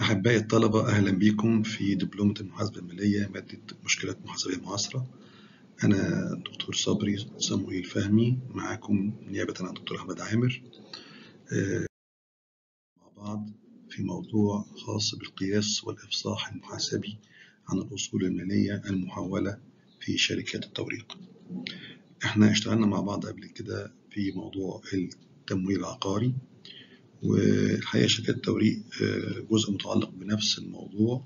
أحبائي الطلبة أهلا بكم في دبلومة المحاسبة المالية مادة مشكلات محاسبية معاصرة أنا دكتور صبري صموئيل فهمي معاكم نيابة عن دكتور أحمد عامر آه، مع بعض في موضوع خاص بالقياس والإفصاح المحاسبي عن الأصول المالية المحولة في شركات التوريق احنا اشتغلنا مع بعض قبل كده في موضوع التمويل العقاري والحقيقة شركات التوريق آه، جزء متعلق بنفس الموضوع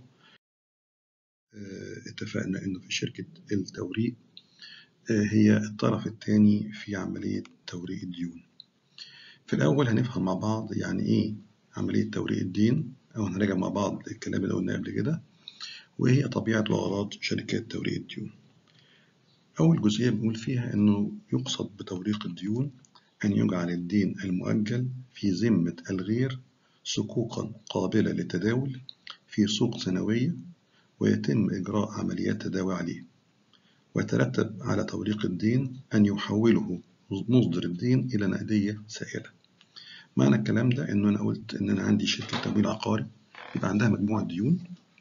آه، اتفقنا انه في شركة التوريق آه، هي الطرف الثاني في عملية توريق الديون في الأول هنفهم مع بعض يعني إيه عملية توريق الدين أو هنراجع مع بعض الكلام اللي قلناه قبل كده وإيه هي طبيعة وغرض شركات توريق الديون أول جزئية بنقول فيها إنه يقصد بتوريق الديون أن يجعل الدين المؤجل في ذمة الغير صكوكا قابلة للتداول في سوق سنوية ويتم إجراء عمليات تداوي عليه ويترتب على توريق الدين أن يحوله مصدر الدين إلى نقدية سائلة معنى الكلام ده إنه أنا قلت إن أنا عندي شركة تمويل عقاري يبقى عندها مجموعة ديون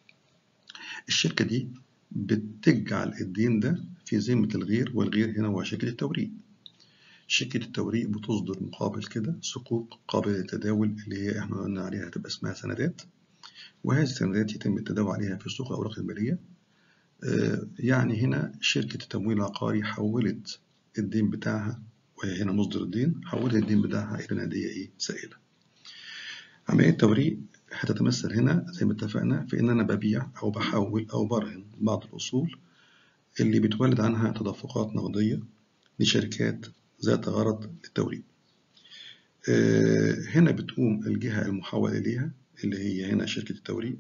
الشركة دي بتجعل الدين ده في ذمة الغير والغير هنا هو شركة التوريق شركة التوريق بتصدر مقابل كده صكوك قابلة للتداول اللي هي احنا قلنا عليها هتبقى اسمها سندات وهذه السندات يتم التداول عليها في سوق الأوراق المالية آه، يعني هنا شركة التمويل العقاري حولت الدين بتاعها وهي هنا مصدر الدين حولت الدين بتاعها إلى نقدية إيه سائلة عملية التوريق هتتمثل هنا زي ما اتفقنا في إن أنا ببيع أو بحول أو برهن بعض الأصول اللي بتولد عنها تدفقات نقدية لشركات ذات غرض للتوريق آه، هنا بتقوم الجهة المحول إليها اللي هي هنا شركة التوريق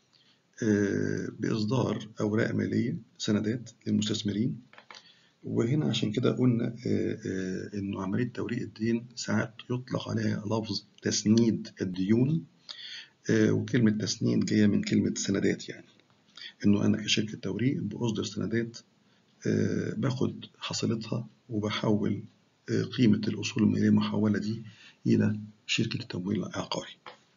آه، بإصدار أوراق مالية سندات للمستثمرين وهنا عشان كده قلنا آه، آه، إنه عملية توريق الدين ساعات يطلق عليها لفظ تسنيد الديون آه، وكلمة تسنيد جاية من كلمة سندات يعني إنه أنا كشركة توريق بأصدر سندات آه، باخد حصيلتها وبحول آه، قيمة الأصول المالية المحولة دي إلى شركة التمويل العقاري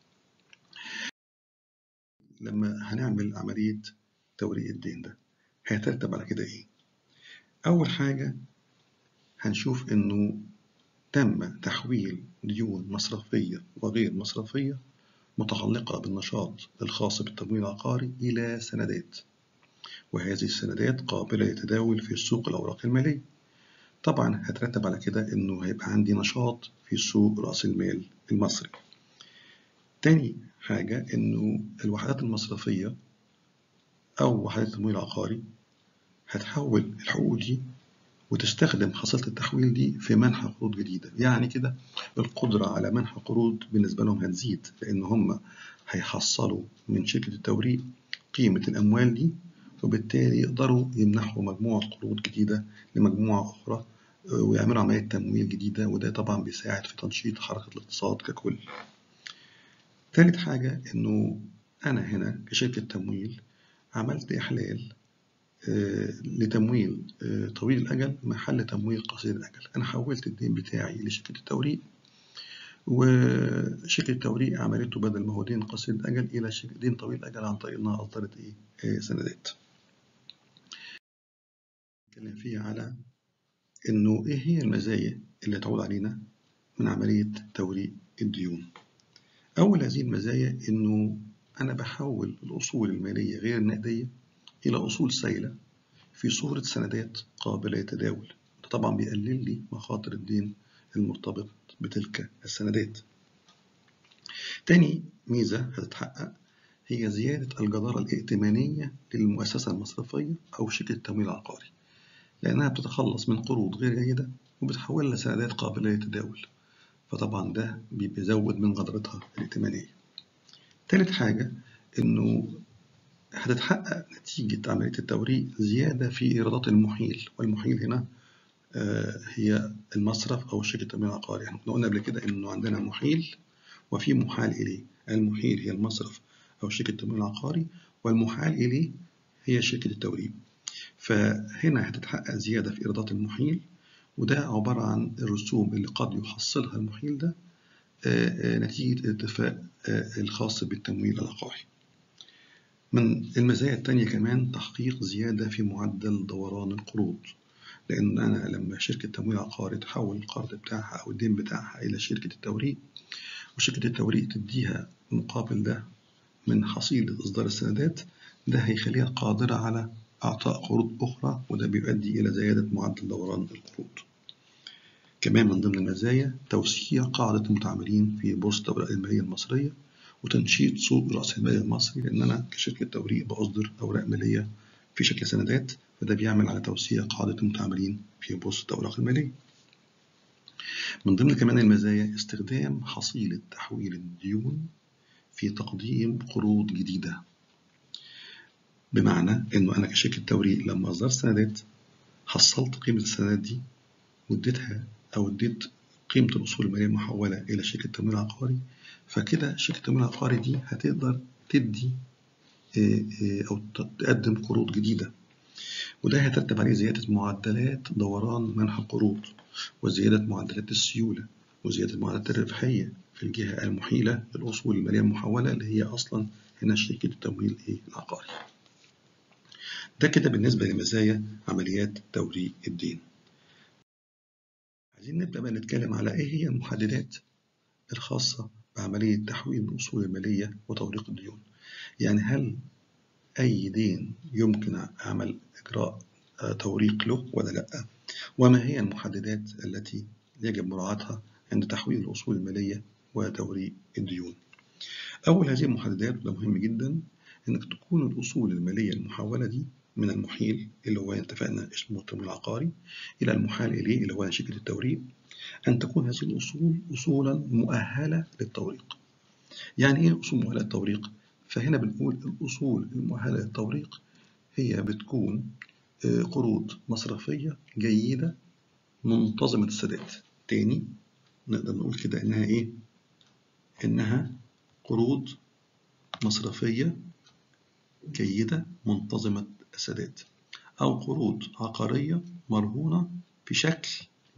لما هنعمل عملية توريق الدين ده هيترتب على كده إيه؟ أول حاجة هنشوف إنه تم تحويل ديون مصرفية وغير مصرفية متعلقة بالنشاط الخاص بالتمويل العقاري إلى سندات وهذه السندات قابلة للتداول في سوق الأوراق المالية طبعا هترتب على كده إنه هيبقى عندي نشاط في سوق رأس المال المصري تاني حاجة إنه الوحدات المصرفية أو وحدات التمويل العقاري هتحول الحقوق دي وتستخدم حصيلة التحويل دي في منح قروض جديدة يعني كده القدرة على منح قروض بالنسبة لهم هتزيد لأن هم هيحصلوا من شركة التوريق قيمة الأموال دي وبالتالي يقدروا يمنحوا مجموعة قروض جديدة لمجموعة أخرى آه، ويعملوا عملية تمويل جديدة وده طبعا بيساعد في تنشيط حركة الاقتصاد ككل. تالت حاجة إنه أنا هنا كشركة تمويل عملت إحلال آه، لتمويل آه، طويل الأجل محل تمويل قصير الأجل أنا حولت الدين بتاعي لشركة التوريق وشركة التوريق عملته بدل ما هو دين قصير الأجل إلى شركة دين طويل الأجل عن طريق إنها أصدرت إيه آه، سندات نتكلم فيها على إنه إيه هي المزايا اللي تعود علينا من عملية توريق الديون أول هذه المزايا إنه أنا بحول الأصول المالية غير النقدية إلى أصول سائلة في صورة سندات قابلة للتداول ده طبعا بيقلل لي مخاطر الدين المرتبط بتلك السندات تاني ميزة هتتحقق هي زيادة الجدارة الائتمانية للمؤسسة المصرفية أو شركة التمويل العقاري لأنها بتتخلص من قروض غير جيدة وبتحولها لسندات قابلة للتداول فطبعا ده بيزود من جدارتها الائتمانية تالت حاجة إنه هتتحقق نتيجة عملية التوريق زيادة في إيرادات المحيل والمحيل هنا آه، هي المصرف أو شركة التمويل العقاري احنا كنا قلنا قبل كده إنه عندنا محيل وفي محال إليه المحيل هي المصرف أو شركة التمويل العقاري والمحال إليه هي شركة التوريق فهنا هتتحقق زيادة في إيرادات المحيل وده عبارة عن الرسوم اللي قد يحصلها المحيل ده آه، آه، نتيجة الاتفاق آه، الخاص بالتمويل العقاري من المزايا التانية كمان تحقيق زيادة في معدل دوران القروض لأن أنا لما شركة تمويل عقاري تحول القرض بتاعها أو الدين بتاعها إلى شركة التوريق وشركة التوريق تديها مقابل ده من حصيلة إصدار السندات ده هيخليها قادرة على إعطاء قروض أخرى وده بيؤدي إلى زيادة معدل دوران القروض. كمان من ضمن المزايا توسيع قاعدة المتعاملين في بورصة الأوراق المالية المصرية وتنشيط سوق رأس المال المصري لأن أنا كشركة توريق بأصدر أوراق مالية في شكل سندات فده بيعمل على توسيع قاعدة المتعاملين في بورصة الأوراق المالية. من ضمن كمان المزايا استخدام حصيلة تحويل الديون في تقديم قروض جديدة بمعنى إنه أنا كشركة توريق لما أصدرت سندات حصلت قيمة السندات دي واديتها أو اديت قيمة الأصول المالية المحولة إلى شركة تمويل عقاري فكده شركة التمويل العقاري دي هتقدر تدي أو تقدم قروض جديدة وده هيترتب عليه زيادة معدلات دوران منح القروض وزيادة معدلات السيولة وزيادة معدلات الربحية في الجهة المحيلة للأصول المالية المحولة اللي هي أصلا هنا شركة التمويل العقاري. ده كده بالنسبة لمزايا عمليات توريق الدين. عايزين نبدأ بقى نتكلم على إيه هي المحددات الخاصة بعملية تحويل الأصول المالية وتوريق الديون. يعني هل أي دين يمكن عمل إجراء توريق له ولا لأ؟ وما هي المحددات التي يجب مراعاتها عند تحويل الأصول المالية وتوريق الديون. أول هذه المحددات وده مهم جدا إنك تكون الأصول المالية المحولة دي من المحيل اللي هو اتفقنا اسمه التمويل العقاري إلى المحال إليه اللي هو شركة التوريق أن تكون هذه الأصول أصولا مؤهلة للتوريق. يعني إيه أصول مؤهلة للتوريق؟ فهنا بنقول الأصول المؤهلة للتوريق هي بتكون قروض مصرفية جيدة منتظمة السداد. تاني نقدر نقول كده إنها إيه؟ إنها قروض مصرفية جيدة منتظمة السداد أو قروض عقارية مرهونة في شكل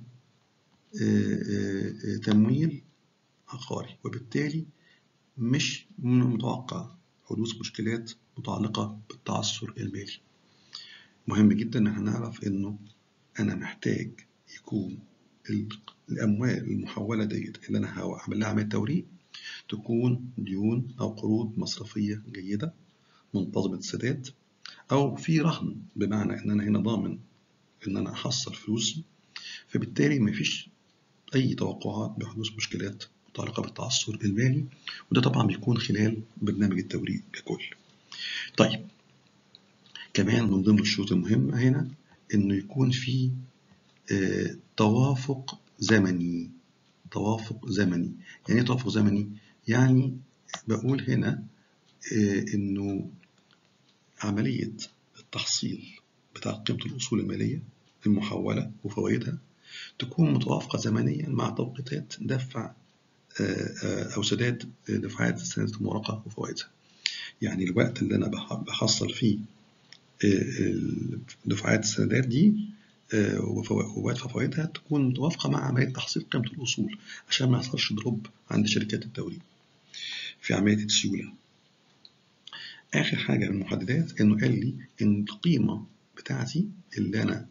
تمويل عقاري وبالتالي مش من المتوقع حدوث مشكلات متعلقة بالتعثر المالي مهم جدا ان احنا نعرف انه انا محتاج يكون الاموال المحولة ديت اللي انا هعمل لها عملية توريق تكون ديون او قروض مصرفية جيدة منتظمة السداد او في رهن بمعنى ان انا هنا ضامن ان انا احصل فلوسي فبالتالي مفيش اي توقعات بحدوث مشكلات متعلقة بالتعثر المالي وده طبعا بيكون خلال برنامج التوريق ككل. طيب كمان من ضمن الشروط المهمة هنا إنه يكون في آه توافق زمني توافق زمني يعني ايه توافق زمني؟ يعني بقول هنا آه إنه عملية التحصيل بتاع قيمة الأصول المالية المحولة وفوائدها تكون متوافقة زمنيا مع توقيتات دفع أو سداد دفعات السندات المورقة وفوائدها. يعني الوقت اللي أنا بحصل فيه دفعات السندات دي وبدفع فوائدها تكون متوافقة مع عملية تحصيل قيمة الأصول عشان ما يحصلش دروب عند شركات التوريد في عملية السيولة. آخر حاجة من المحددات إنه قال لي إن القيمة بتاعتي اللي أنا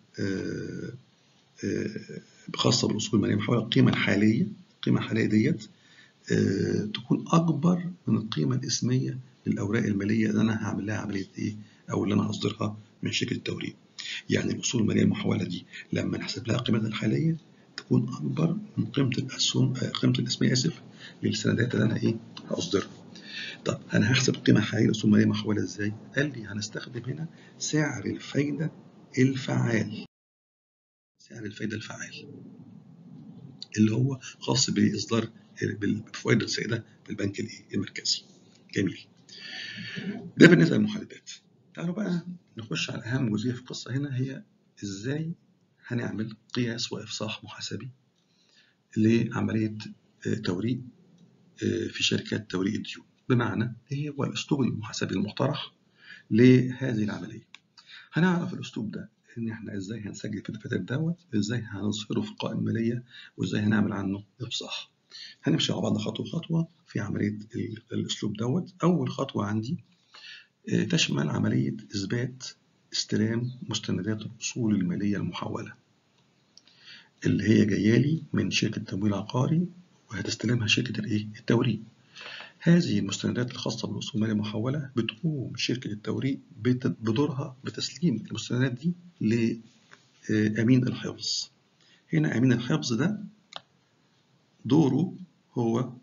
خاصة بالأصول المالية المحولة القيمة الحالية القيمة الحالية ديت آه تكون أكبر من القيمة الإسمية للأوراق المالية اللي أنا هعمل لها عملية إيه أو اللي أنا هصدرها من شركة التوريد. يعني الأصول المالية المحولة دي لما نحسب لها قيمتها الحالية تكون أكبر من قيمة الأسهم آه قيمة الإسمية آسف للسندات اللي أنا إيه هأصدرها. طب أنا هحسب القيمة الحالية للأصول المالية المحولة إزاي؟ قال لي هنستخدم هنا سعر الفايدة الفعال. سعر الفايدة الفعال. اللي هو خاص بإصدار بالفوائد السائدة في البنك المركزي. جميل. ده بالنسبة للمحددات. تعالوا بقى نخش على أهم جزئية في القصة هنا هي إزاي هنعمل قياس وإفصاح محاسبي لعملية توريق في شركات توريق الديون. بمعنى إيه هو الأسلوب المحاسبي المقترح لهذه العملية. هنعرف الأسلوب ده ان احنا ازاي هنسجل في الدفاتر دوت ازاي هنظهره في القوائم الماليه وازاي هنعمل عنه افصاح هنمشي مع بعض خطوه خطوه في عمليه الاسلوب دوت اول خطوه عندي تشمل عملية إثبات استلام مستندات الأصول المالية المحولة اللي هي جاية لي من شركة تمويل عقاري وهتستلمها شركة الإيه؟ التوريد. هذه المستندات الخاصة بالأصول المالية المحولة بتقوم شركة التوريد بدورها بتسليم المستندات دي لأمين الحفظ. هنا أمين الحفظ ده دوره هو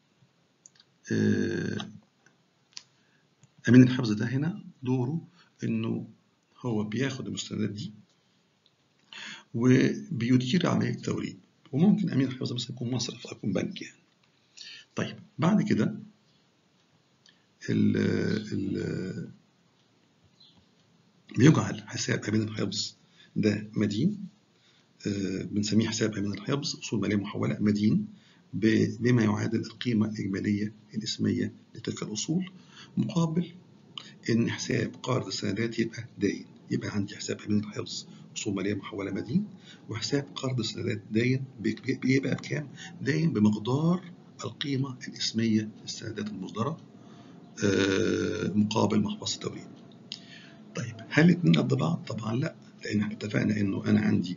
أمين الحفظ ده هنا دوره إنه هو بياخد المستندات دي وبيدير عملية التوريد وممكن أمين الحفظ مثلا يكون مصرف أو يكون بنك يعني. طيب بعد كده ال ال بيجعل حساب أمين الحفظ ده مدين آه بنسميه حساب أمين الحفظ أصول مالية محولة مدين بما يعادل القيمة الإجمالية الإسمية لتلك الأصول مقابل إن حساب قارض السندات يبقى داين يبقى عندي حساب أمين الحفظ أصول مالية محولة مدين وحساب قرض السندات داين بيبقى بكام؟ داين بمقدار القيمة الإسمية للسندات المصدرة مقابل محفظة التوريد. طيب هل الاثنين قد بعض؟ طبعا لا لأن احنا اتفقنا إنه أنا عندي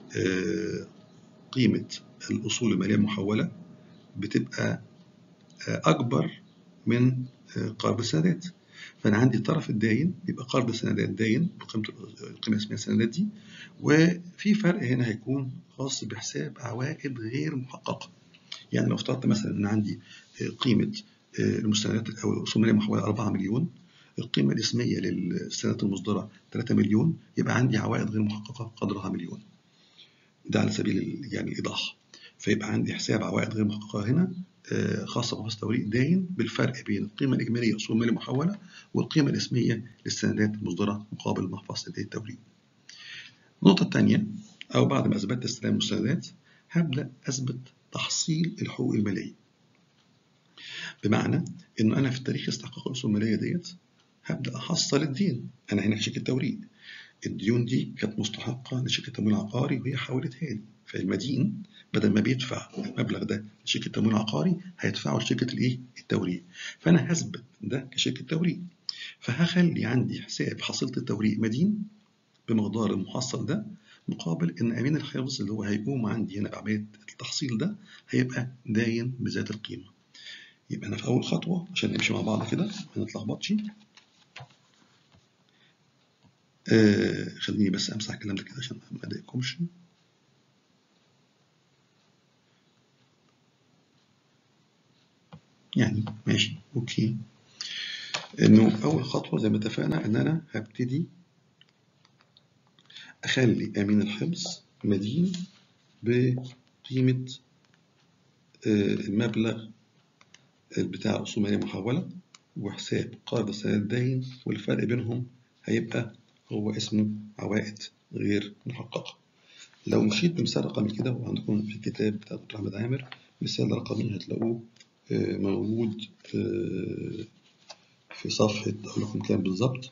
قيمة الأصول المالية المحولة بتبقى أكبر من قرض السندات. فانا عندي الطرف الداين يبقى قرض السندات داين بقيمه القيمه الاسميه السندات دي وفي فرق هنا هيكون خاص بحساب عوائد غير محققه يعني لو افترضت مثلا ان عندي قيمه المستندات او الاصول الماليه المحوله 4 مليون القيمه الاسميه للسندات المصدره 3 مليون يبقى عندي عوائد غير محققه قدرها مليون ده على سبيل يعني الايضاح فيبقى عندي حساب عوائد غير محققه هنا خاصة بمحفظة التوريد داين بالفرق بين القيمة الإجمالية أصول مالية محولة والقيمة الإسمية للسندات المصدرة مقابل محفظة التوريد. النقطة الثانية أو بعد ما أثبتت استلام المستندات هبدأ أثبت تحصيل الحقوق المالية. بمعنى إنه أنا في تاريخ استحقاق الأصول المالية ديت هبدأ أحصل الدين أنا هنا في شركة توريد. الديون دي كانت مستحقة لشركة تمويل عقاري وهي حولتها لي فالمدين بدل ما بيدفع المبلغ ده لشركة تمويل عقاري هيدفعه لشركة الايه؟ التوريد. فأنا هثبت ده كشركة توريد. فهخلي عندي حساب حصيلة التوريد مدين بمقدار المحصل ده مقابل إن أمين الحفظ اللي هو هيقوم عندي هنا بعملية التحصيل ده هيبقى داين بذات القيمة. يبقى أنا في أول خطوة عشان نمشي مع بعض كده ما نتلخبطش. آه خليني بس أمسح الكلام ده كده عشان ما أضايقكمش. يعني ماشي اوكي انه اول خطوه زي ما اتفقنا ان انا هبتدي اخلي امين الحفظ مدين بقيمه المبلغ بتاع اصول ماليه محوله وحساب قرض السند داين والفرق بينهم هيبقى هو اسمه عوائد غير محققه لو مشيت بمثال رقمي كده وعندكم في الكتاب بتاع دكتور احمد عامر مثال رقمي هتلاقوه موجود في صفحة أقول لكم كام بالظبط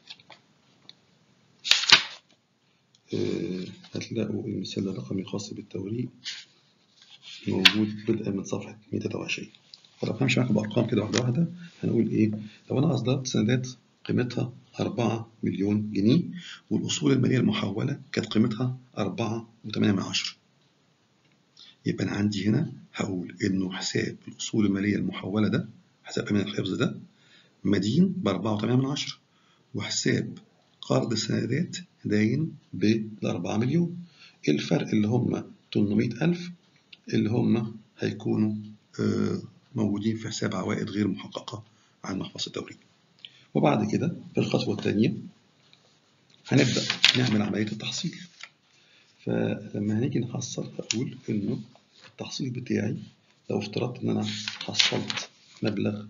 هتلاقوا المثال الرقمي الخاص بالتوريد موجود بدءا من صفحة 123 فلو همشي معاكم بأرقام كده واحدة واحدة هنقول إيه لو أنا أصدرت سندات قيمتها 4 مليون جنيه والأصول المالية المحولة كانت قيمتها 4.8 من عشرة يبقى أنا عندي هنا هقول إنه حساب الأصول المالية المحولة ده حساب أمين الحفظ ده مدين ب 4.8 من عشرة وحساب قرض السندات داين ب 4 مليون إيه الفرق اللي هم 800 ألف اللي هم هيكونوا موجودين في حساب عوائد غير محققة عن محفظة التوريد وبعد كده في الخطوة الثانية هنبدأ نعمل عملية التحصيل فلما هنيجي نحصل هقول إنه التحصيل بتاعي لو افترضت إن أنا حصلت مبلغ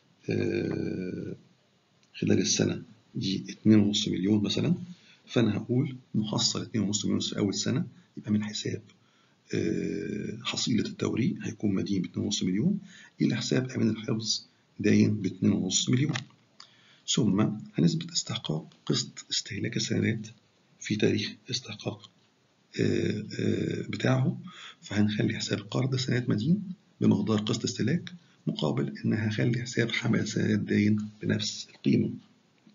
خلال السنة دي 2.5 مليون مثلا فأنا هقول محصل 2.5 مليون في أول سنة يبقى من حساب حصيلة التوريد هيكون مدين ب 2.5 مليون إلى حساب أمين الحفظ داين ب 2.5 مليون ثم هنثبت استحقاق قسط استهلاك السندات في تاريخ استحقاق بتاعه فهنخلي حساب قرض السندات مدين بمقدار قسط استهلاك مقابل إن هخلي حساب حمل السندات داين بنفس القيمة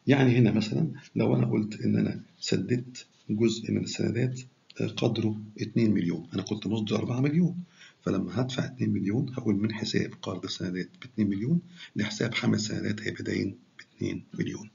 يعني هنا مثلا لو انا قلت ان انا سددت جزء من السندات قدره 2 مليون انا كنت مصدر 4 مليون فلما هدفع 2 مليون هقول من حساب قرض السندات ب 2 مليون لحساب حمل سندات هيبقى داين ب 2 مليون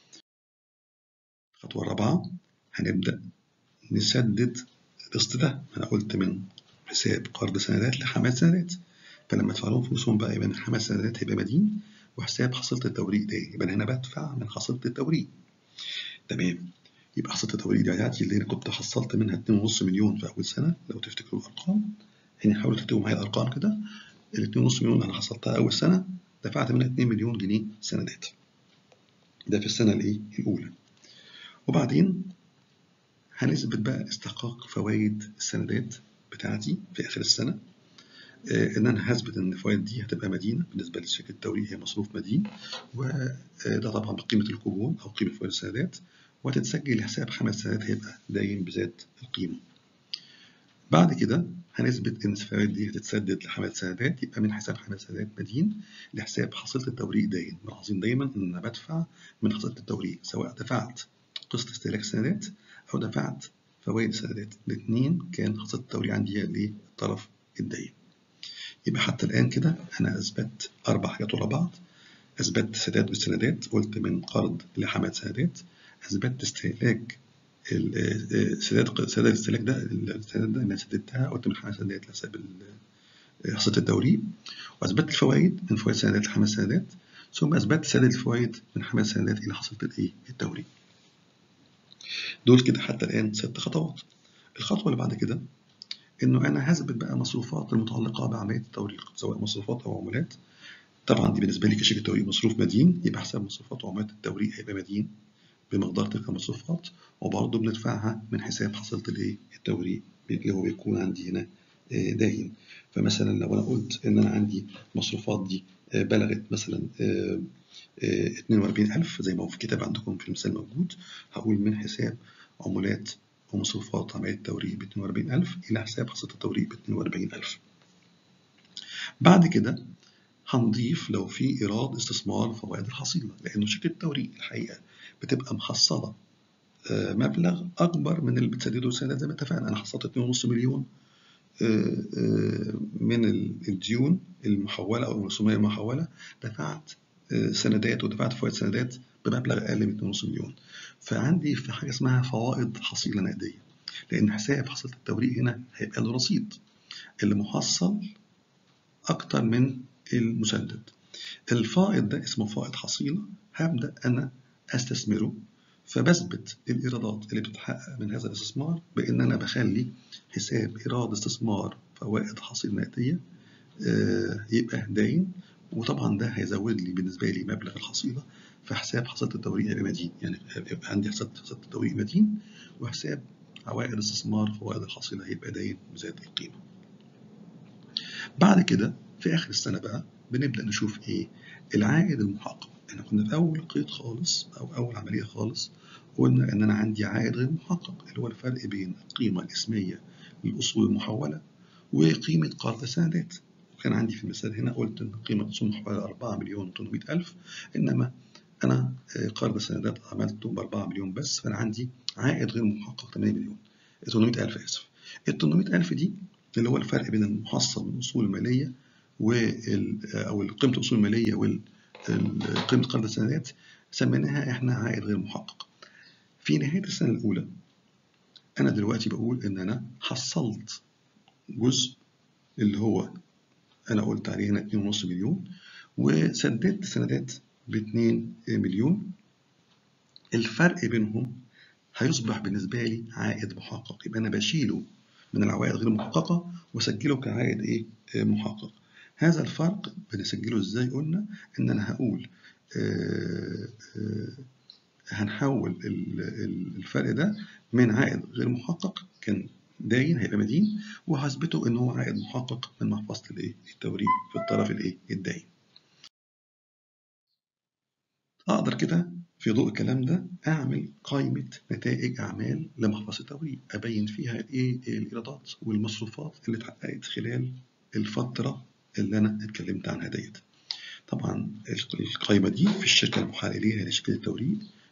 الخطوة الرابعة هنبدأ نسدد القسط ده أنا قلت من حساب قرض سندات لحمل سندات فلما ادفع لهم فلوسهم بقى يبقى من حمل سندات هيبقى مدين وحساب حصيلة التوريق ده يبقى أنا هنا بدفع من حصيلة التوريق تمام يبقى حصيلة التوريق دي بتاعتي اللي أنا كنت حصلت منها 2.5 مليون في أول سنة لو تفتكروا الأرقام هنا حاولوا تكتبوا معايا الأرقام كده ال 2.5 مليون أنا حصلتها أول سنة دفعت منها 2 مليون جنيه سندات ده في السنة الإيه الأولى وبعدين هنثبت بقى استحقاق فوائد السندات بتاعتي في آخر السنة آه إن أنا هثبت إن الفوائد دي هتبقى مدينة بالنسبة لشركة التوريد هي مصروف مدين وده طبعا بقيمة الكوبون أو قيمة فوائد السندات وهتتسجل لحساب حمل السندات هيبقى داين بذات القيمة. بعد كده هنثبت إن الفوائد دي هتتسدد لحمل سندات يبقى من حساب حمل سندات مدين لحساب حصيلة التوريق داين ملاحظين دايما إن أنا بدفع من حصيلة التوريق سواء دفعت قسط استهلاك السندات أو دفعت فوائد السندات الاثنين كان حصيلة التوريق عندي هي الإيه؟ الطرف الداين يبقى حتى الآن كده أنا أثبت أربع حاجات ورا بعض أثبت سداد بالسندات قلت من قرض لحمل سندات أثبت استهلاك سداد سداد الاستهلاك ده السداد ده أنا سددتها قلت من حمل سندات لحساب حصيلة التوريق وأثبت الفوائد من فوائد سندات لحمل سندات ثم أثبت سداد الفوائد من حمل سندات إلى حصيلة الإيه؟ التوريق دول كده حتى الآن ست خطوات الخطوة اللي بعد كده إنه أنا هثبت بقى مصروفات المتعلقة بعملية التوريق سواء مصروفات أو عمولات طبعا دي بالنسبة لي كشركة توريق مصروف مدين يبقى حساب مصروفات وعمولات التوريق هيبقى مدين بمقدار تلك المصروفات وبرضه بندفعها من حساب حصيلة الإيه؟ التوريق اللي هو بيكون عندي هنا داين فمثلا لو أنا قلت إن أنا عندي مصروفات دي بلغت مثلا 42000 زي ما هو في الكتاب عندكم في المثال موجود هقول من حساب عمولات ومصروفات عملية التوريق ب 42000 إلى حساب حصيلة التوريق ب 42000 بعد كده هنضيف لو في إيراد استثمار فوائد الحصيلة لأنه شركة التوريق الحقيقة بتبقى محصلة مبلغ أكبر من اللي بتسدده السندات زي ما اتفقنا أنا حصلت 2.5 مليون من الديون المحولة أو الرسومية المحولة دفعت سندات ودفعت فوائد سندات بمبلغ أقل من 2.5 مليون فعندي في حاجة اسمها فوائد حصيلة نقدية لأن حساب حصيلة التوريق هنا هيبقى له رصيد اللي محصل أكتر من المسدد الفائض ده اسمه فائض حصيلة هبدأ أنا أستثمره فبثبت الإيرادات اللي بتتحقق من هذا الاستثمار بإن أنا بخلي حساب إيراد استثمار فوائد حصيلة نقدية يبقى داين وطبعا ده هيزود لي بالنسبة لي مبلغ الحصيلة فحساب حصيلة التوريق هيبقى مدين يعني يبقى عندي حساب حصيلة التوريق مدين وحساب عوائد استثمار فوائد الحصيلة هيبقى داين بذات القيمة. بعد كده في آخر السنة بقى بنبدأ نشوف إيه العائد المحقق احنا كنا في أول قيد خالص أو أول عملية خالص قلنا إن أنا عندي عائد غير محقق اللي هو الفرق بين القيمة الاسمية للأصول المحولة وقيمة قرض السندات وكان عندي في المثال هنا قلت إن قيمة الأصول المحولة 4 مليون و800 ألف إنما أنا قرض السندات عملته ب 4 مليون بس فأنا عندي عائد غير محقق 8 مليون 800 ألف آسف ال 800 ألف دي اللي هو الفرق بين المحصل من الأصول المالية وال أو قيمة الأصول المالية وال قيمة قرض السندات سميناها احنا عائد غير محقق. في نهاية السنة الأولى أنا دلوقتي بقول إن أنا حصلت جزء اللي هو أنا قلت عليه هنا 2.5 مليون وسددت سندات ب 2 مليون الفرق بينهم هيصبح بالنسبة لي عائد محقق يبقى أنا بشيله من العوائد غير المحققة وأسجله كعائد إيه محقق. هذا الفرق بنسجله ازاي قلنا ان انا هقول آآ آآ هنحول الفرق ده من عائد غير محقق كان داين هيبقى مدين وهثبته ان هو عائد محقق من محفظه الايه التوريق في الطرف الايه الداين اقدر كده في ضوء الكلام ده اعمل قائمه نتائج اعمال لمحفظه التوريق ابين فيها ايه الايرادات والمصروفات اللي اتحققت خلال الفتره اللي انا اتكلمت عنها ديت طبعا القائمه دي في الشركه المحال اليها لشركه التوريد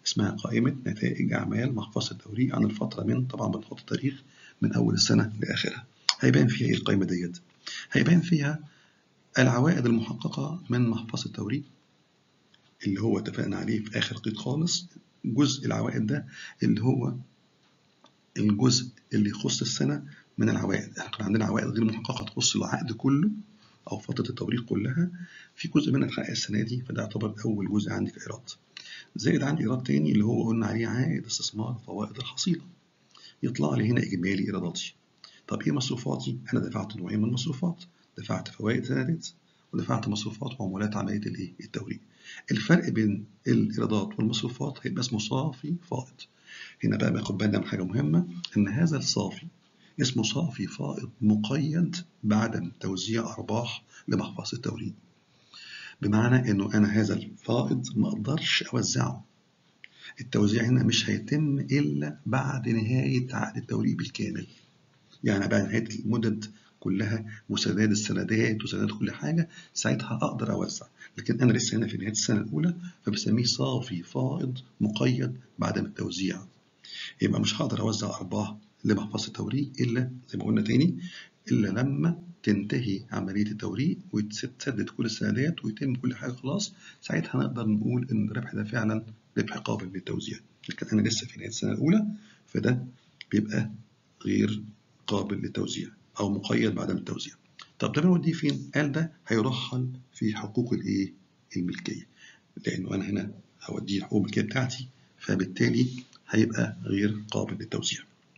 اسمها قائمة نتائج أعمال محفظة التوريق عن الفترة من طبعا بنحط تاريخ من أول السنة لآخرها هيبان فيها إيه القائمة ديت؟ هيبان فيها العوائد المحققة من محفظة التوريق اللي هو اتفقنا عليه في آخر قيد خالص جزء العوائد ده اللي هو الجزء اللي يخص السنة من العوائد احنا كان عندنا عوائد غير محققة تخص العقد كله أو فترة التوريق كلها في جزء منها اتحقق السنة دي فده يعتبر أول جزء عندي في إيراد زائد عندي إيراد تاني اللي هو قلنا عليه عائد استثمار فوائد الحصيلة يطلع لي هنا إجمالي إيراداتي طب إيه مصروفاتي؟ أنا دفعت نوعين من المصروفات دفعت فوائد سندات ودفعت مصروفات وعمولات عملية الإيه؟ التوريق الفرق بين الإيرادات والمصروفات هيبقى اسمه صافي فائض هنا بقى باخد بالنا من حاجة مهمة إن هذا الصافي اسمه صافي فائض مقيد بعدم توزيع أرباح لمحفظة التوريق بمعنى إنه أنا هذا الفائض ما أقدرش أوزعه التوزيع هنا مش هيتم إلا بعد نهاية عقد التوريق بالكامل يعني بعد نهاية المدد كلها وسداد السندات وسداد كل حاجة ساعتها أقدر أوزع لكن أنا لسه هنا في نهاية السنة الأولى فبسميه صافي فائض مقيد بعدم التوزيع يبقى مش هقدر أوزع أرباح لمحفظة التوريق إلا زي ما قلنا تاني إلا لما تنتهي عملية التوريق وتسدد كل السندات ويتم كل حاجة خلاص ساعتها نقدر نقول إن الربح ده فعلا ربح قابل للتوزيع لكن أنا لسه في نهاية السنة الأولى فده بيبقى غير قابل للتوزيع أو مقيد بعدم التوزيع طب ده بنوديه فين؟ قال ده هيرحل في حقوق الإيه؟ الملكية لأنه أنا هنا هوديه حقوق الملكية بتاعتي فبالتالي هيبقى غير قابل للتوزيع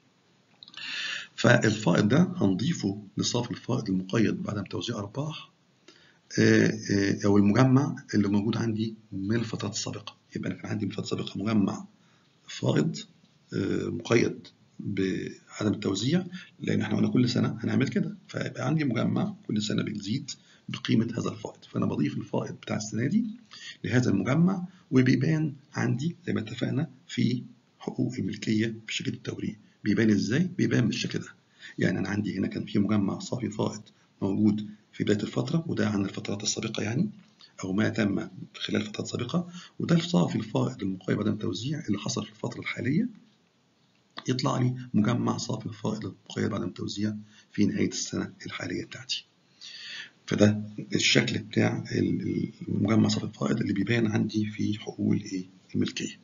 فالفائض ده هنضيفه لصافي الفائض المقيد بعدم توزيع أرباح أو المجمع اللي موجود عندي من الفترات السابقة يبقى أنا كان عندي من الفترات السابقة مجمع فائض مقيد بعدم التوزيع لأن احنا قلنا كل سنة هنعمل كده فيبقى عندي مجمع كل سنة بيزيد بقيمة هذا الفائض فأنا بضيف الفائض بتاع السنة دي لهذا المجمع وبيبان عندي زي ما اتفقنا في حقوق الملكية في شركة التوريق بيبان ازاي؟ بيبان بالشكل ده يعني أنا عندي هنا كان في مجمع صافي فائض موجود في بداية الفترة وده عن الفترات السابقة يعني أو ما تم خلال الفترات السابقة وده الصافي الفائض المقيد بعدم التوزيع اللي حصل في الفترة الحالية يطلع لي مجمع صافي الفائض المقيد بعدم التوزيع في نهاية السنة الحالية بتاعتي فده الشكل بتاع المجمع صافي الفائض اللي بيبان عندي في حقوق الايه الملكية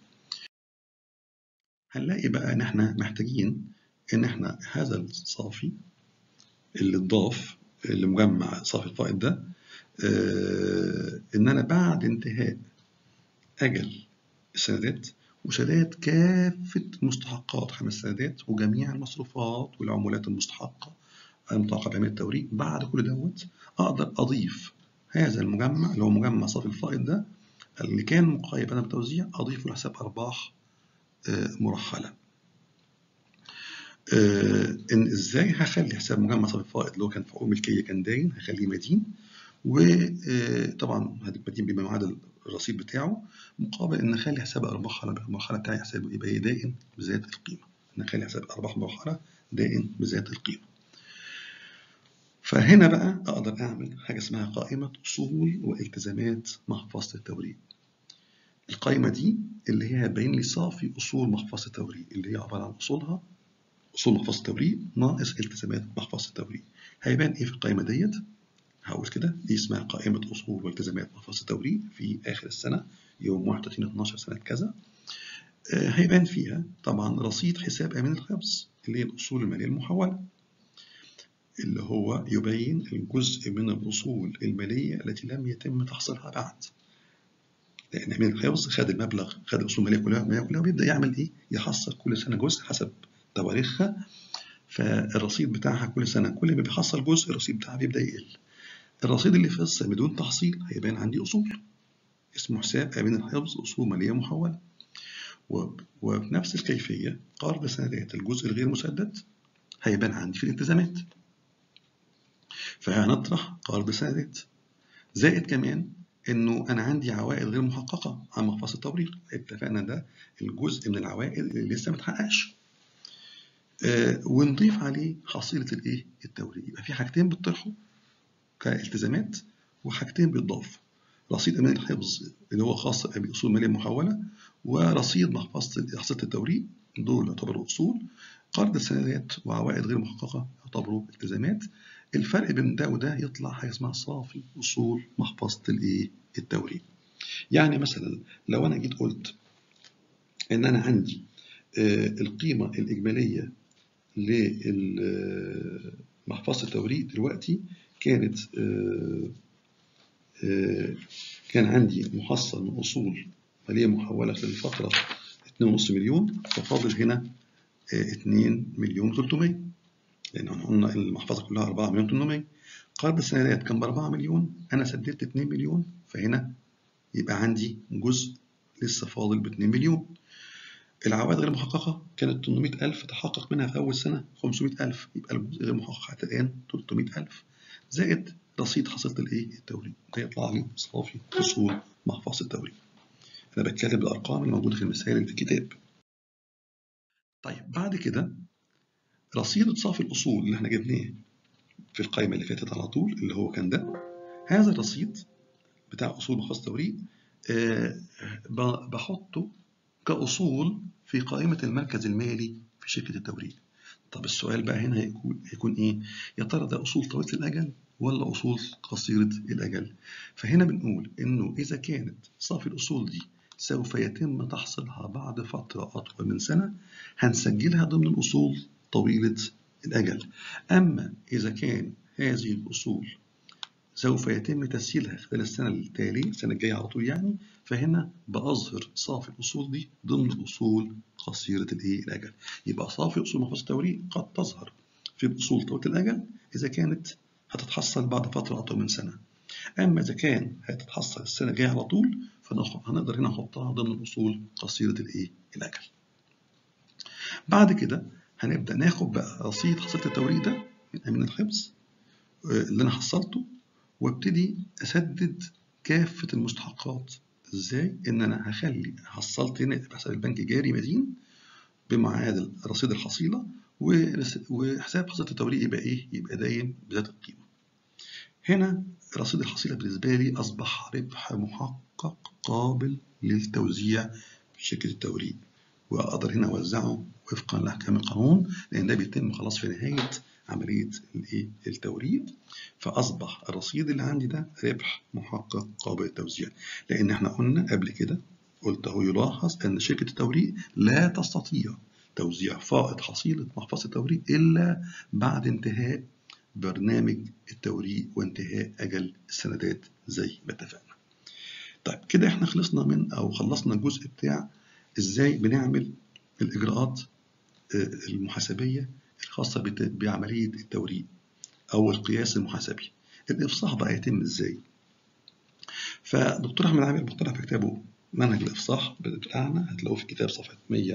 هنلاقي بقى ان احنا محتاجين ان احنا هذا الصافي اللي اتضاف لمجمع صافي الفائض ده اه ان انا بعد انتهاء اجل السندات وسداد كافة مستحقات خمس سندات وجميع المصروفات والعمولات المستحقة المتعلقة بعملية التوريق بعد كل دوت أقدر أضيف هذا المجمع اللي هو مجمع صافي الفائض ده اللي كان مقيد بعدم التوزيع أضيفه لحساب أرباح مرحلة. إن إزاي هخلي حساب مجمع صافي الفائض اللي هو كان في حقوق ملكية كان داين هخليه مدين وطبعا هتبقى بما معاد الرصيد بتاعه مقابل ان اخلي حساب ارباح المرحله بتاعي حساب يبقى دائم بذات القيمه ان اخلي حساب ارباح مرحله دائم بذات القيمه فهنا بقى اقدر اعمل حاجه اسمها قائمه اصول والتزامات محفظه التوريق القائمه دي اللي هي هتبين لي صافي اصول محفظه التوريق اللي هي عباره عن اصولها اصول محفظه التوريق ناقص التزامات محفظه التوريق هيبان ايه في القائمه ديت هقول كده دي اسمها قائمة أصول والتزامات محفظة التوريق في آخر السنة يوم 31 12 سنة كذا آه هيبان فيها طبعا رصيد حساب أمين الحفظ اللي هي الأصول المالية المحولة اللي هو يبين الجزء من الأصول المالية التي لم يتم تحصيلها بعد لأن أمين الحفظ خد المبلغ خد الأصول المالية كلها كلها وبيبدأ يعمل إيه؟ يحصل كل سنة جزء حسب تواريخها فالرصيد بتاعها كل سنة كل ما بيحصل جزء الرصيد بتاعها بيبدأ يقل الرصيد اللي فصل بدون تحصيل هيبان عندي أصول اسمه حساب أمين الحفظ أصول مالية محولة وبنفس الكيفية قرض سندات الجزء الغير مسدد هيبان عندي في الالتزامات فهنطرح قرض سندات زائد كمان انه انا عندي عوائد غير محققه عن محفظه التوريق اتفقنا ده الجزء من العوائد اللي لسه ما اتحققش آه ونضيف عليه حصيله الايه التوريق يبقى في حاجتين بتطرحوا كالتزامات وحاجتين بيتضاف رصيد أمان الحفظ اللي هو خاص بأصول مالية محولة ورصيد محفظة محفظة التوريد دول يعتبروا أصول قرض السندات وعوائد غير محققة يعتبروا التزامات الفرق بين ده وده يطلع حاجة اسمها صافي أصول محفظة الإيه التوريد يعني مثلا لو أنا جيت قلت إن أنا عندي القيمة الإجمالية لمحفظة التوريد دلوقتي كانت كان عندي محصل من أصول مالية محولة في الفترة 2.5 مليون ففاضل هنا 2 مليون 300 لأن احنا قلنا المحفظة كلها 4 مليون 800 قرض السندات كان ب 4 مليون أنا سددت 2 مليون فهنا يبقى عندي جزء لسه فاضل ب 2 مليون العوائد غير محققة كانت 800000 تحقق منها في أول سنة 500000 يبقى الجزء غير محقق حتى الآن 300000 زائد رصيد حصيلة الإيه؟ التوريد ده يطلع لي صافي أصول محفظة التوريد أنا بتكلم بالأرقام الموجودة في المثال اللي في الكتاب طيب بعد كده رصيد صافي الأصول اللي احنا جبناه في القائمة اللي فاتت على طول اللي هو كان ده هذا الرصيد بتاع أصول محفظة التوريد أه بحطه كأصول في قائمة المركز المالي في شركة التوريد طب السؤال بقى هنا هيكون, هيكون إيه؟ يا ترى ده أصول طويلة الأجل ولا أصول قصيرة الأجل؟ فهنا بنقول إنه إذا كانت صافي الأصول دي سوف يتم تحصيلها بعد فترة أطول من سنة هنسجلها ضمن الأصول طويلة الأجل أما إذا كان هذه الأصول سوف يتم تسجيلها خلال السنة التالية السنة الجاية على طول يعني فهنا بأظهر صافي الأصول دي ضمن الأصول قصيرة الإيه الأجل يبقى صافي أصول محفظة التوريد قد تظهر في الأصول طويلة الأجل إذا كانت هتتحصل بعد فترة أطول من سنة أما إذا كان هتتحصل السنة الجاية على طول فهنقدر هنا نحطها ضمن الأصول قصيرة الإيه الأجل بعد كده هنبدأ ناخد بقى رصيد حصيلة التوريد ده من أمين الحفظ اللي أنا حصلته وابتدي أسدد كافة المستحقات إزاي؟ إن أنا هخلي حصلت هنا بحساب البنك جاري مدين بمعادل رصيد الحصيلة وحساب حصيلة التوريد يبقى إيه؟ يبقى دايم بذات القيمة. هنا رصيد الحصيلة بالنسبة لي أصبح ربح محقق قابل للتوزيع في شركة التوريد وأقدر هنا أوزعه وفقا لأحكام القانون لأن ده بيتم خلاص في نهاية عملية التوريد فأصبح الرصيد اللي عندي ده ربح محقق قابل للتوزيع لأن احنا قلنا قبل كده قلت هو يلاحظ أن شركة التوريد لا تستطيع توزيع فائض حصيلة محفظة التوريد إلا بعد انتهاء برنامج التوريد وانتهاء أجل السندات زي ما اتفقنا. طيب كده احنا خلصنا من أو خلصنا الجزء بتاع إزاي بنعمل الإجراءات المحاسبية الخاصة بعملية التوريد أو القياس المحاسبي الإفصاح بقى يتم إزاي فدكتور أحمد عامر مقترح في كتابه منهج الإفصاح بتاعنا هتلاقوه في الكتاب صفحة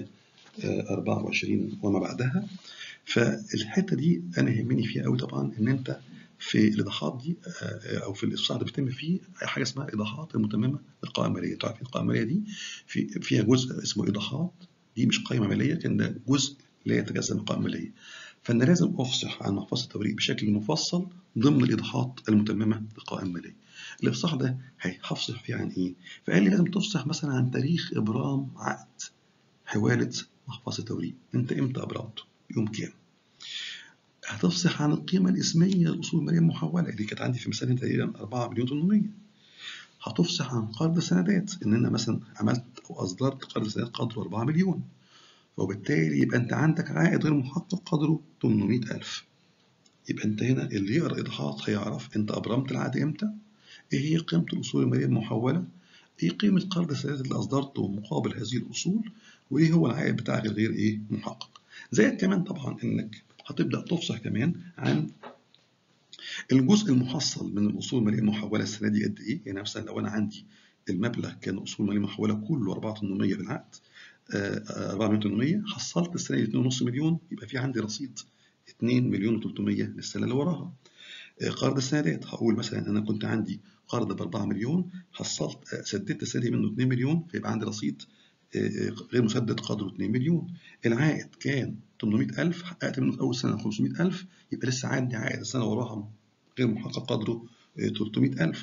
124 وما بعدها فالحتة دي أنا يهمني فيها قوي طبعا إن أنت في الإيضاحات دي أو في الإفصاح ده بيتم فيه حاجة اسمها إيضاحات المتممة للقائمة المالية تعرفين القائمة المالية دي في فيها جزء اسمه إيضاحات دي مش قائمة مالية كان ده جزء لا يتجزأ من القائمة المالية فأنا لازم أفصح عن محفظة التوريد بشكل مفصل ضمن الإيضاحات المتممة للقائمة المالية. الإفصاح ده هفصح فيه عن إيه؟ فقال لي لازم تفصح مثلا عن تاريخ إبرام عقد حوالة محفظة التوريد، أنت إمتى أبرمته؟ يوم كام؟ هتفصح عن القيمة الإسمية للأصول المالية المحولة اللي كانت عندي في مثال تقريبا 4 مليون 800 هتفصح عن قرض السندات إن أنا مثلا عملت أو أصدرت قرض سندات قدره 4 مليون وبالتالي يبقى أنت عندك عائد غير محقق قدره 800000 يبقى أنت هنا اللي يقرأ إيضاحات هيعرف أنت أبرمت العقد إمتى إيه هي قيمة الأصول المالية المحولة إيه قيمة قرض السندات اللي أصدرته مقابل هذه الأصول وإيه هو العائد بتاعك الغير إيه محقق زائد كمان طبعا إنك هتبدأ تفصح كمان عن الجزء المحصل من الأصول المالية المحولة السنة دي قد إيه؟ يعني مثلا لو أنا عندي المبلغ كان أصول مالية محولة كله 4800 بالعقد 4800 حصلت السنة دي 2.5 مليون يبقى في عندي رصيد 2 مليون و300 للسنة اللي وراها. قرض السندات هقول مثلا أنا كنت عندي قرض ب 4 مليون حصلت سددت السنة دي منه 2 مليون فيبقى عندي رصيد غير مسدد قدره 2 مليون. العائد كان 800000 حققت منه في أول سنة 500000 يبقى لسه عندي عائد السنة وراها غير محقق قدره 300000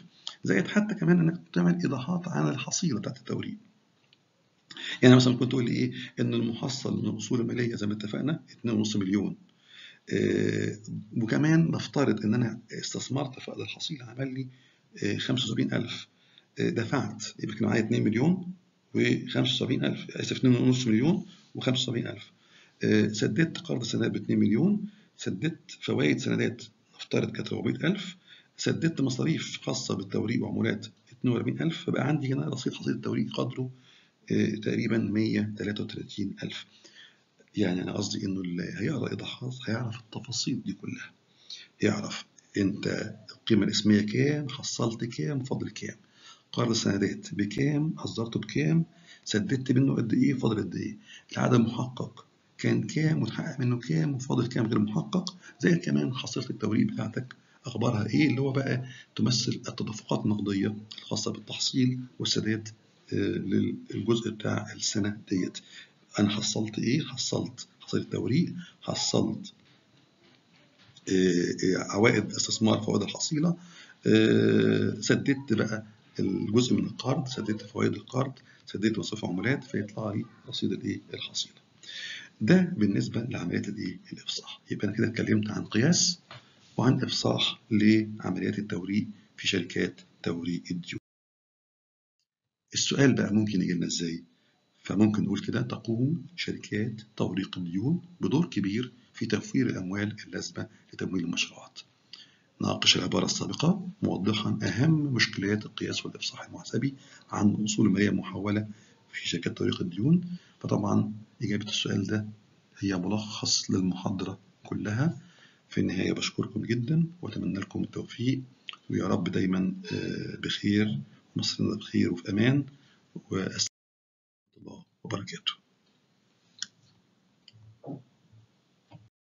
زائد حتى كمان انك تعمل ايضاحات عن الحصيله بتاعت التوريد يعني مثلا كنت تقول لي ايه ان المحصل من الاصول الماليه زي ما اتفقنا 2.5 مليون آه وكمان نفترض ان انا استثمرت في هذا الحصيله عمل لي آه 75000 آه دفعت يبقى كان معايا 2 مليون و75000 اسف 2.5 مليون و75000 سددت قرض سندات ب 2 مليون سددت فوائد سندات نفترض كانت 400000 سددت مصاريف خاصة بالتوريق وعمولات 42000 فبقى عندي هنا رصيد حصيلة التوريق قدره تقريبا 133000 يعني أنا قصدي إنه اللي هيقرأ إيضاحات هيعرف التفاصيل دي كلها يعرف أنت القيمة الاسمية كام حصلت كام فاضل كام قرض السندات بكام أصدرته بكام سددت منه قد إيه فاضل قد إيه العدد المحقق كان كام وتحقق منه كام وفاضل كام غير محقق زي كمان حصيلة التوريق بتاعتك اخبارها ايه اللي هو بقى تمثل التدفقات النقديه الخاصه بالتحصيل والسداد للجزء بتاع السنه ديت انا حصلت ايه حصلت حصلت توريق حصلت عوائد استثمار فوائد الحصيله سددت بقى الجزء من القرض سددت فوائد القرض سددت مصاريف عمولات فيطلع لي رصيد الايه الحصيله ده بالنسبه لعمليات الايه الافصاح يبقى انا كده اتكلمت عن قياس وعن إفصاح لعمليات التوريق في شركات توريق الديون. السؤال بقى ممكن يجي لنا إزاي؟ فممكن نقول كده تقوم شركات توريق الديون بدور كبير في توفير الأموال اللازمة لتمويل المشروعات. ناقش العبارة السابقة موضحا أهم مشكلات القياس والإفصاح المحاسبي عن الأصول المالية المحولة في شركات توريق الديون فطبعا إجابة السؤال ده هي ملخص للمحاضرة كلها في النهاية بشكركم جدا وأتمنى لكم التوفيق ويا رب دايما بخير مصرنا بخير وفي أمان وأستغفر الله وبركاته